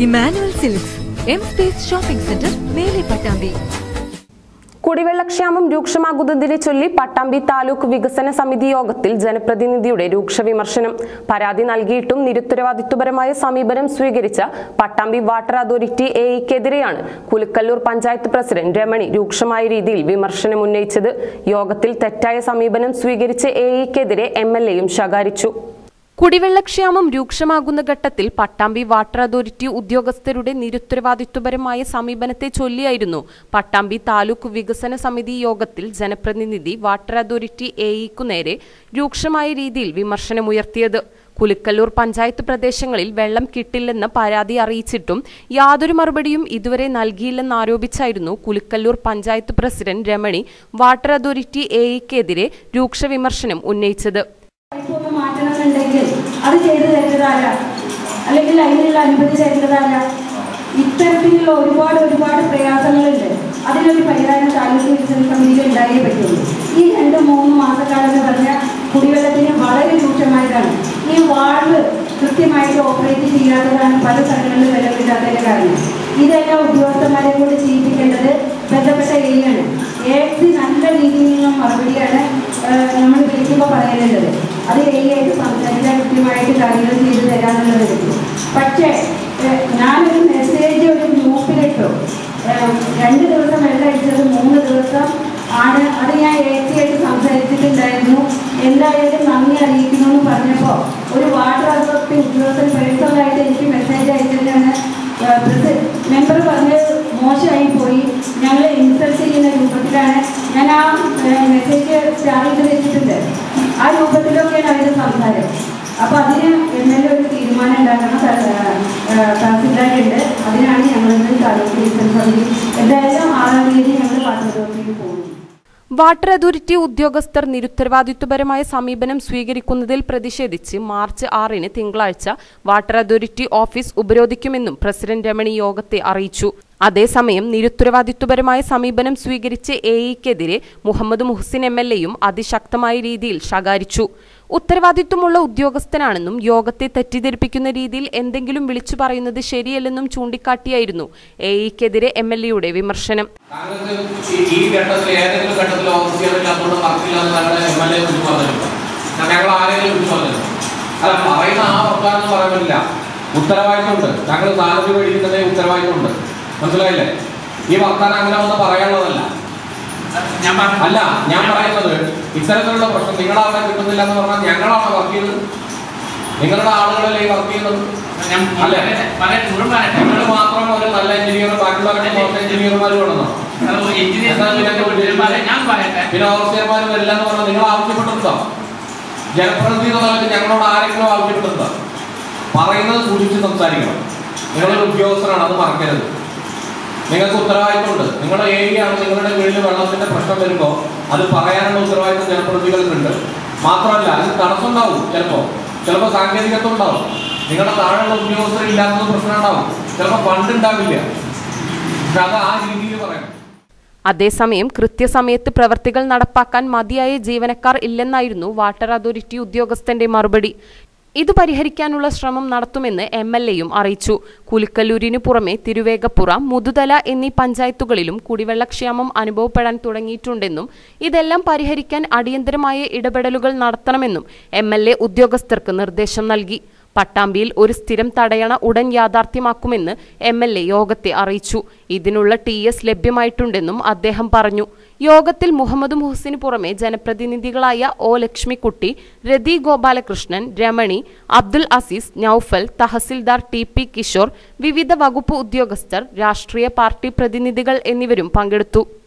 Emmanuel Silks M space shopping centre മേലെ പട്ടാമ്പി കുടിവെള്ളക്ഷാമം രൂക്ഷമാകുന്നതിനെ ചൊല്ലി പട്ടാമ്പി താലൂക്ക് വികസന സമിതി യോഗത്തിൽ ജനപ്രതിനിധിയുടെ രൂക്ഷ വിമർശനം പരാതി നൽകിയിട്ടും നിരുത്തരവാദിത്വപരമായ സമീപനം സ്വീകരിച്ച പട്ടാമ്പി വാട്ടർ അതോറിറ്റി എഇക്കെതിരെയാണ് കുലുക്കല്ലൂർ പഞ്ചായത്ത് പ്രസിഡന്റ് രമണി രൂക്ഷമായ രീതിയിൽ വിമർശനം ഉന്നയിച്ചത് യോഗത്തിൽ തെറ്റായ സമീപനം സ്വീകരിച്ച എഇക്കെതിരെ എം എൽ എയും ശകാരിച്ചു കുടിവെള്ളക്ഷാമം രൂക്ഷമാകുന്ന ഘട്ടത്തിൽ പട്ടാമ്പി വാട്ടർ അതോറിറ്റി ഉദ്യോഗസ്ഥരുടെ നിരുത്തരവാദിത്വപരമായ സമീപനത്തെ ചൊല്ലിയായിരുന്നു പട്ടാമ്പി താലൂക്ക് വികസന സമിതി യോഗത്തിൽ ജനപ്രതിനിധി വാട്ടർ അതോറിറ്റി എഇക്കു നേരെ രൂക്ഷമായ രീതിയിൽ വിമർശനമുയർത്തിയത് കുലുക്കല്ലൂർ പഞ്ചായത്ത് പ്രദേശങ്ങളിൽ വെള്ളം കിട്ടില്ലെന്ന് പരാതി അറിയിച്ചിട്ടും യാതൊരു മറുപടിയും ഇതുവരെ നൽകിയില്ലെന്നാരോപിച്ചായിരുന്നു Kulukkallur panchayat president Ramani water authority എഇക്കെതിരെ രൂക്ഷ വിമർശനം ഉന്നയിച്ചത് പൈപ്പ് ഒന്ന് മാറ്റണമെന്നുണ്ടെങ്കിൽ അത് ചെയ്തു തരുന്നതാരാ അല്ലെങ്കിൽ അതിനുള്ള അനുമതി തരുന്നതാരാ ഇത്തരത്തിലുള്ള ഒരുപാട് ഒരുപാട് പ്രയാസങ്ങളുണ്ട് അതിനൊരു പരിഹാരം താലൂക്ക് വികസന സമിതിയിൽ ഉണ്ടായേ പറ്റുള്ളൂ ഈ രണ്ട് മൂന്ന് മാസക്കാലം എന്ന് പറഞ്ഞാൽ കുടിവെള്ളത്തിന് വളരെ രൂക്ഷമായതാണ് ഈ വാൾവ് കൃത്യമായിട്ട് ഓപ്പറേറ്റ് ചെയ്യാത്തതാണ് പല സ്ഥലങ്ങളിലും വെള്ളം കിട്ടാത്തതിന്റെ കാരണം ഇതെല്ലാം ഉദ്യോഗസ്ഥന്മാരെ കൊണ്ട് ചെയ്യിപ്പിക്കേണ്ടത് ബന്ധപ്പെട്ട ഏരിയയാണ് എക്സി നല്ല രീതിയിലുള്ള മറുപടിയാണ് നമ്മൾ വിളിക്കുമ്പോൾ പറയാനുള്ളത് അത് ഏരിയയായിട്ട് സംസാരിക്കാൻ കൃത്യമായിട്ട് കാര്യങ്ങൾ ചെയ്തു തരാമെന്നുള്ളത് പക്ഷേ ഏഹ്, ഞാനൊരു മെസ്സേജ് ഒരു ഗ്രൂപ്പിലിട്ടു ഏഹ്, രണ്ട് ദിവസം വെള്ളം അടിച്ചത് മൂന്ന് ദിവസം ആണ് അത് ഞാൻ ഏസിയായിട്ട് സംസാരിച്ചിട്ടുണ്ടായിരുന്നു എന്തായാലും നന്ദി അറിയിക്കുന്നു എന്ന് പറഞ്ഞപ്പോൾ ഒരു വാട്ടർ അതോറിറ്റി ഉദ്യോഗസ്ഥൻ പേഴ്സണലായിട്ട് എനിക്ക് മെസ്സേജ് അയച്ചിട്ടാണ് മെമ്പർ പറഞ്ഞത് മോശമായി പോയി ഞങ്ങൾ ഇൻസൾട്ട് ചെയ്യുന്ന രൂപത്തിലാണ് ഞാൻ ആ മെസ്സേജ് സ്റ്റാർ ചെയ്ത് വെച്ചിട്ടുണ്ട് ആ രൂപത്തിലൊക്കെയാണ് അവരുടെ സംസാരം അപ്പോൾ അതിന് എം എൽ എ ഒരു തീരുമാനം ഉണ്ടാക്കണം തഹസിൽദാരുണ്ട് അതിനാണ് ഞങ്ങൾ താലൂക്ക് വികസന സമിതി എന്തായാലും ആറാം തീയതി ഞങ്ങൾ വാട്ടർ അതോറിറ്റിയിൽ പോകും വാട്ടർ അതോറിറ്റി ഉദ്യോഗസ്ഥർ നിരുത്തരവാദിത്വപരമായ സമീപനം സ്വീകരിക്കുന്നതിൽ പ്രതിഷേധിച്ച് മാർച്ച് ആറിന് തിങ്കളാഴ്ച വാട്ടർ അതോറിറ്റി ഓഫീസ് ഉപരോധിക്കുമെന്നും പ്രസിഡന്റ് രമണി യോഗത്തെ അറിയിച്ചു അതേസമയം നിരുത്തരവാദിത്വപരമായ സമീപനം സ്വീകരിച്ച എഇക്കെതിരെ മുഹമ്മദ് മുഹ്സിൻ എം എൽ എയും അതിശക്തമായ രീതിയിൽ ശകാരിച്ചു ഉത്തരവാദിത്വമുള്ള ഉദ്യോഗസ്ഥനാണെന്നും യോഗത്തെ തെറ്റിദ്ധരിപ്പിക്കുന്ന രീതിയിൽ എന്തെങ്കിലും വിളിച്ചു പറയുന്നത് ശരിയല്ലെന്നും ചൂണ്ടിക്കാട്ടിയായിരുന്നു എഇക്കെതിരെ എം എൽ എയുടെ വിമർശനം താങ്കൾക്ക് ഈ- ഈ ഘട്ടത്തിൽ ഏതെങ്കിലും ഘട്ടത്തിൽ ഓഫീസ് ചെയ്യാനില്ലാത്തതുകൊണ്ട് വർക്കില്ല എന്ന് ഞങ്ങളെ എം എൽ എ കുറിച്ച് പറഞ്ഞിട്ടുണ്ടോ ഞാൻ ഞങ്ങൾ ആരെങ്കിലും കുറിച്ച് പറഞ്ഞിട്ടുണ്ടോ അല്ല പറയുന്ന ആ വർക്കാരം എന്ന് പറയാൻ പറ്റില്ല ഉത്തരവാദിത്തമുണ്ട് ഞങ്ങൾ സാലറി മേടിക്കുന്നതേ ഉത്തരവാദിത്തമുണ്ട് മനസ്സിലായില്ലേ ഈ വർക്കാനം അങ്ങനെ ഒന്ന് പറയാനുള്ളതല്ല ഞാൻ പറഞ്ഞു അല്ല ഞാൻ പറയുന്നത് ഇത്തരത്തിലുള്ള പ്രശ്നം നിങ്ങളവിടെ കിട്ടുന്നില്ല എന്ന് പറഞ്ഞാൽ ഞങ്ങളാണ് വർക്ക് ചെയ്തത് നിങ്ങളുടെ ആളുകളല്ലേ ഈ വർക്ക് ചെയ്യുന്നത് ഞാൻ അല്ലേ? പറയട്ടെ മുഴുവൻ പറയട്ടെ നിങ്ങൾ മാത്രം ഒരു നല്ല എഞ്ചിനീയർ ബാക്കിയുള്ളവരൊക്കെ മോശം എഞ്ചിനീയർമാർ വേണമെന്നോ എഞ്ചിനീയർ ഞാൻ പറയട്ടെ പിന്നെ ഓഫീസർമാർ വരില്ല എന്ന് പറഞ്ഞാൽ നിങ്ങൾ ആവശ്യപ്പെട്ടിട്ടുണ്ടോ ജനപ്രതിനിധി എന്നുള്ളത് ഞങ്ങളോട് ആരെങ്കിലും ആവശ്യപ്പെട്ടിട്ടുണ്ടോ പറയുന്നത് സൂക്ഷിച്ച് സംസാരിക്കണം നിങ്ങളൊരു ഉദ്യോഗസ്ഥനാണ് അത് മറക്കരുത് നിങ്ങൾക്ക് ഉത്തരവാദിത്തമുണ്ട് നിങ്ങളുടെ ഏരിയയാണ് നിങ്ങളുടെ വീട്ടിൽ വെള്ളത്തിന്റെ പ്രശ്നം വരുമ്പോൾ അത് പറയാനുള്ള ഉത്തരവാദിത്തം ജനപ്രതിനിധികൾക്കുണ്ട് മാത്രമല്ല അതിന് തടസ്സം ഉണ്ടാവും ചിലപ്പോൾ ചിലപ്പോൾ സാങ്കേതികത്വം ഉണ്ടാവും നിങ്ങളുടെ താഴെയുള്ള ഉദ്യോഗസ്ഥർ ഇല്ലാത്തത് പ്രശ്നം ഉണ്ടാവും ചിലപ്പോൾ ഫണ്ട് ഉണ്ടാവില്ല പക്ഷെ അത് ആ രീതിയിൽ പറയണം അതേസമയം കൃത്യസമയത്ത് പ്രവർത്തികൾ നടപ്പാക്കാൻ മതിയായ ജീവനക്കാർ ഇല്ലെന്നായിരുന്നു വാട്ടർ അതോറിറ്റി ഉദ്യോഗസ്ഥന്റെ മറുപടി ഇത് പരിഹരിക്കാനുള്ള ശ്രമം നടത്തുമെന്ന് എം എൽ എയും അറിയിച്ചു കുലിക്കല്ലൂരിനു പുറമെ തിരുവേഗപ്പുറ മുതുതല എന്നീ പഞ്ചായത്തുകളിലും കുടിവെള്ളക്ഷാമം അനുഭവപ്പെടാൻ തുടങ്ങിയിട്ടുണ്ടെന്നും ഇതെല്ലാം പരിഹരിക്കാൻ അടിയന്തരമായ ഇടപെടലുകൾ നടത്തണമെന്നും എം എൽ എ ഉദ്യോഗസ്ഥർക്ക് നിർദ്ദേശം നൽകി പട്ടാമ്പിയിൽ ഒരു സ്ഥിരം തടയണ ഉടൻ യാഥാർത്ഥ്യമാക്കുമെന്ന് എം എൽ എ യോഗത്തെ അറിയിച്ചു ഇതിനുള്ള ടി എസ് ലഭ്യമായിട്ടുണ്ടെന്നും അദ്ദേഹം പറഞ്ഞു യോഗത്തിൽ മുഹമ്മദ് മുഹസിന് പുറമെ ജനപ്രതിനിധികളായ ഒ ലക്ഷ്മിക്കുട്ടി രതി ഗോപാലകൃഷ്ണൻ രമണി അബ്ദുൽ അസീസ് നൌഫൽ തഹസിൽദാർ ടി പി കിഷോർ വിവിധ വകുപ്പ് ഉദ്യോഗസ്ഥർ രാഷ്ട്രീയ പാർട്ടി പ്രതിനിധികൾ എന്നിവരും പങ്കെടുത്തു